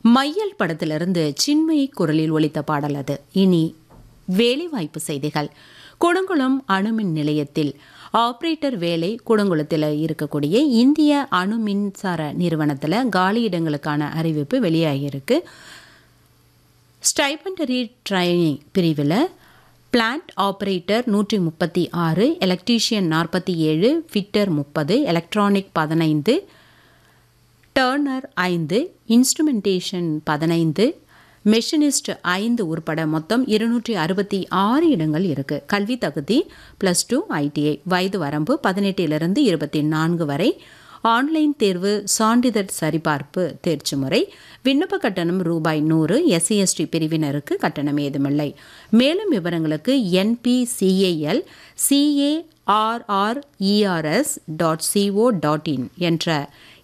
மையல் படத்திலிருந்து சின்மயி குரலில் ஒலித்த பாடல் அது இனி வேலைவாய்ப்பு செய்திகள் குடங்குளம் அணுமின் நிலையத்தில் ஆப்ரேட்டர் வேலை குடங்குளத்தில் இருக்கக்கூடிய இந்திய அணு மின்சார நிறுவனத்தில் காலியிடங்களுக்கான அறிவிப்பு வெளியாகியிருக்கு ஸ்டைபண்டரி ட்ரைனிங் பிரிவில் பிளான்ட் ஆப்ரேட்டர் நூற்றி முப்பத்தி ஆறு எலக்ட்ரீஷியன் நாற்பத்தி ஏழு ஃபிட்டர் முப்பது எலக்ட்ரானிக் பதினைந்து டர்னர் ஐந்து இன்ஸ்ட்ருமெண்டேஷன் பதினைந்து மெஷினிஸ்ட் ஐந்து உட்பட மொத்தம் இருநூற்றி அறுபத்தி ஆறு இடங்கள் இருக்குது கல்வி தகுதி ப்ளஸ் டூ ஐடிஐ வயது வரம்பு பதினெட்டிலிருந்து இருபத்தி நான்கு வரை ஆன்லைன் தேர்வு சான்றிதழ் சரிபார்ப்பு தேர்ச்சி முறை விண்ணப்ப கட்டணம் ரூபாய் நூறு எஸ்சி எஸ்டி பிரிவினருக்கு கட்டணம் ஏதுமில்லை மேலும் விவரங்களுக்கு NPCAL CARRERS dot CO dot IN என்ற